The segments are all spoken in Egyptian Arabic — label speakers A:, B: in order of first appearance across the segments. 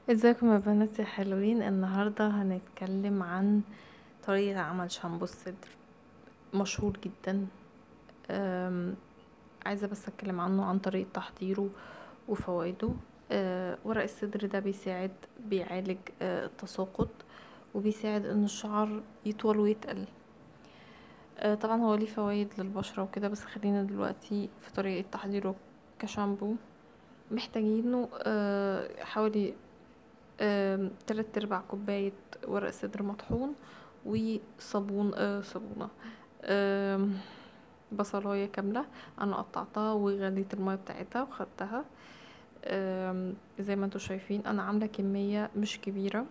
A: ازيكم يا بنات يا حلوين النهاردة هنتكلم عن طريقة عمل شامبو الصدر مشهور جدا أم، عايزة بس اتكلم عنه عن طريقة تحضيره وفوائده أه، ورق الصدر ده بيساعد بيعالج أه، التساقط وبيساعد ان الشعر يطول ويتقل أه، طبعا هو ليه فوائد للبشرة وكده بس خلينا دلوقتي في طريقة تحضيره كشامبو محتاجينه أه، حوالي آم، تلات ارباع كوباية ورق صدر مطحون وصابون آه صابونة آم، بصلاية كاملة انا قطعتها وغليت المية بتاعتها وخدتها آم، زي ما انتوا شايفين انا عاملة كمية مش كبيرة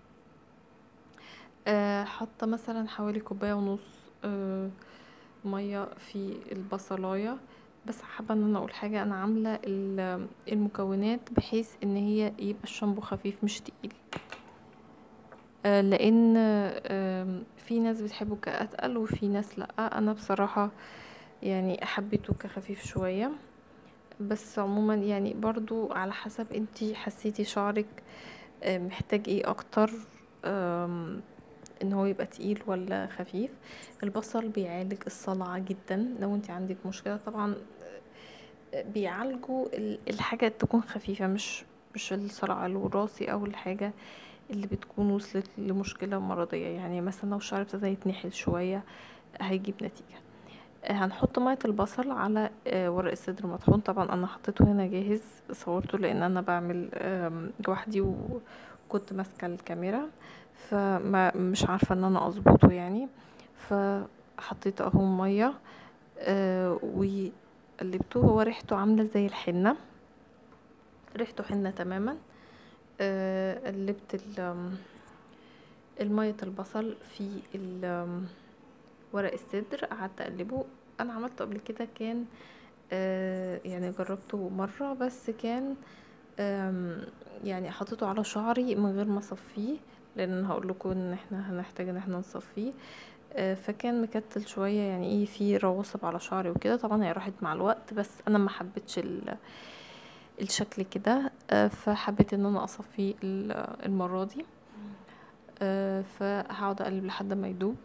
A: آه، حاطة مثلا حوالي كوباية ونص آه، مية في البصلاية بس حابة ان انا اقول حاجة انا عاملة ال- المكونات بحيث ان هي يبقى الشامبو خفيف مش تقيل آه، لان آم، في ناس بتحبه كأتقل وفي ناس لا انا بصراحة يعني حبيته كخفيف شوية بس عموما يعني برضو على حسب انتي حسيتي شعرك آه، محتاج ايه اكتر آم، ان هو يبقى تقيل ولا خفيف البصل بيعالج الصلع جدا لو انتي عندك مشكلة طبعا آه، بيعالجوا ال- الحاجة تكون خفيفة مش مش الصلع الوراثي او الحاجة اللي بتكون وصلت لمشكلة مرضية يعني مثلا لو الشعر ابتدى يتنحل شوية هيجيب نتيجة آه، هنحط مية البصل على آه، ورق الصدر مطحون طبعا انا حطيته هنا جاهز صورته لان انا بعمل آم، لوحدي وكنت ماسكة الكاميرا فما مش عارفة ان انا اظبطه يعني فحطيت اهو مية آه، وقلبته هو ريحته عاملة زي الحنة ريحته حنة تماما آه، قلبت ال- المية البصل في ال- ورق الصدر قعدت اقلبه انا عملته قبل كده كان آه، يعني جربته مرة بس كان آم، يعني حطيته على شعري من غير ما اصفيه لان هقول لكم ان احنا هنحتاج ان احنا نصفيه آه، فكان مكتل شوية يعني ايه في رواسب على شعري وكده طبعا هي راحت مع الوقت بس انا ما حبيتش ال- الشكل كده آه، فحبيت ان انا اصفيه ال- المرة دي آه، فهقعد اقلب لحد ما يدوب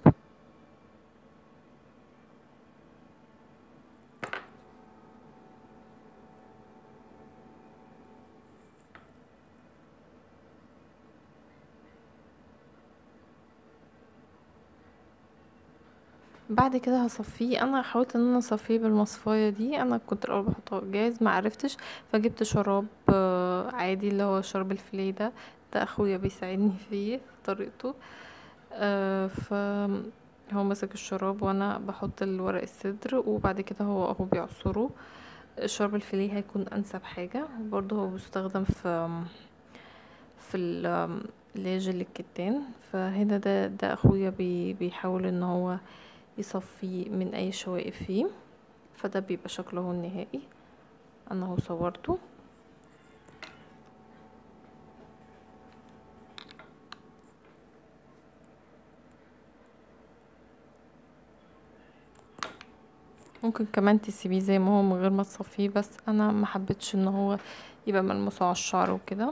A: بعد كده هصفيه انا حاولت ان انا اصفيه بالمصفايه دي انا كنت الاول بحطه جاهز ما عرفتش فجبت شراب آه، عادي اللي هو شراب الفلي ده ده اخويا بيساعدني فيه في طريقته آه، ف هو ماسك الشراب وانا بحط الورق الصدر وبعد كده هو اهو بيعصره شرب الفلي هيكون انسب حاجه برضه هو بيستخدم في في ال- اللي هي جل الكتان فهنا ده ده اخويا بي بيحاول ان هو يصفي من اي شوائب فيه فده بيبقى شكله النهائي انا هو صورته ممكن كمان تسيبيه زي ما هو من غير ما تصفيه بس انا ما حبيتش ان هو يبقى ملموس على الشعر وكده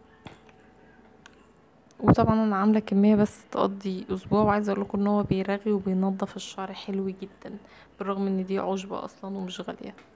A: وطبعا انا عامله كميه بس تقضي اسبوع وعايزه اقول لكم ان هو بيرغي وبينضف الشعر حلو جدا بالرغم ان دي عشبه اصلا ومش غاليه